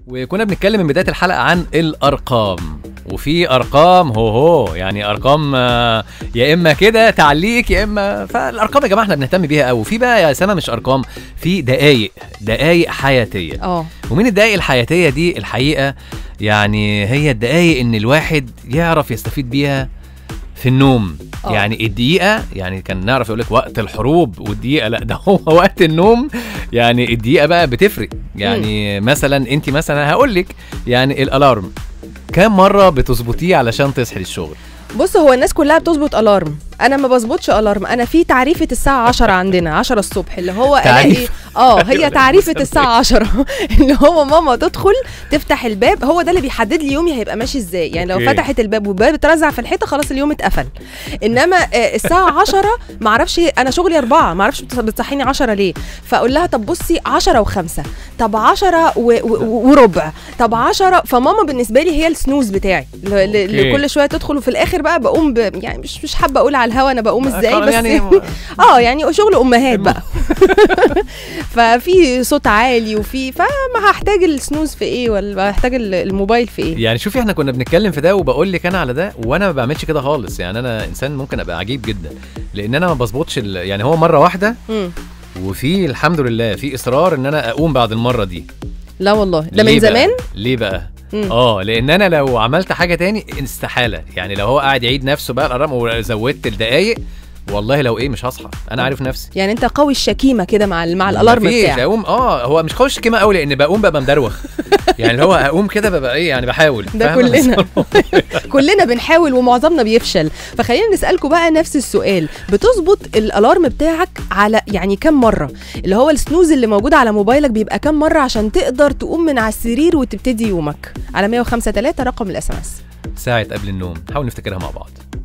وكنا بنتكلم من بدايه الحلقه عن الارقام وفي ارقام هو هو يعني ارقام آه، يا اما كده تعليق يا اما فالارقام يا جماعه احنا بنهتم بيها قوي وفي بقى يا سما مش ارقام في دقايق دقايق حياتيه اه ومن الدقايق الحياتيه دي الحقيقه يعني هي الدقايق ان الواحد يعرف يستفيد بيها في النوم آه. يعني الدقيقه يعني كان نعرف يقول لك وقت الحروب والدقيقه لا ده هو وقت النوم يعني الدقيقه بقى بتفرق يعني مثلا انت مثلا هقول لك يعني الالارم كام مره بتظبطيه علشان تصحي للشغل بص هو الناس كلها بتظبط الارم انا ما بظبطش الارم انا في تعريفه الساعه 10 عندنا 10 الصبح اللي هو تعريف. الاقي اه أيوة، هي لا، تعريفه بس- الساعه 10 اللي هو ماما تدخل تفتح الباب هو ده اللي بيحدد لي يومي هيبقى ماشي ازاي يعني لو أوكي. فتحت الباب والباب اترزع في الحيطه خلاص اليوم اتقفل انما آه، الساعه 10 ما اعرفش انا شغلي أربعة ما اعرفش بتصحيني 10 ليه فاقول لها طب بصي 10 و5 طب 10 و- و- وربع طب 10 فماما بالنسبه لي هي السنوز بتاعي ل- ل- أوكي. اللي كل شويه تدخل وفي الاخر بقى بقوم ب... يعني مش مش حابه اقول على الهوا انا بقوم ازاي بس يعني اه يعني شغل امهات بقى ففي صوت عالي وفي فما هحتاج السنوز في ايه ولا هحتاج ال- الموبايل في ايه يعني شوفي احنا كنا بنتكلم في ده وبقول لك انا على ده وانا ما بعملش كده خالص يعني انا انسان ممكن ابقى عجيب جدا لان انا ما بظبطش ال- يعني هو مره واحده مم. وفي الحمد لله في اصرار ان انا اقوم بعد المره دي لا والله ده ليه من بقى؟ زمان ليه بقى مم. اه لان انا لو عملت حاجه تاني استحاله يعني لو هو قاعد يعيد نفسه بقى الارقام وزودت الدقايق والله لو ايه مش هصحى انا عارف نفسي يعني انت قوي الشكيمه كده مع ال- مع الالارم مفيش، بتاعك اقوم اه هو مش خوش كيما قوي لان بقوم ببقى مدروخ يعني اللي هو اقوم كده ببقى ايه يعني بحاول ده فاهمة؟ كلنا كلنا بنحاول ومعظمنا بيفشل فخلينا نسالكم بقى نفس السؤال بتظبط الالارم بتاعك على يعني كم مره اللي هو السنوز اللي موجود على موبايلك بيبقى كم مره عشان تقدر تقوم من على السرير وتبتدي يومك على 105 3 رقم الاس ام اس ساعه قبل النوم نحاول نفتكرها مع بعض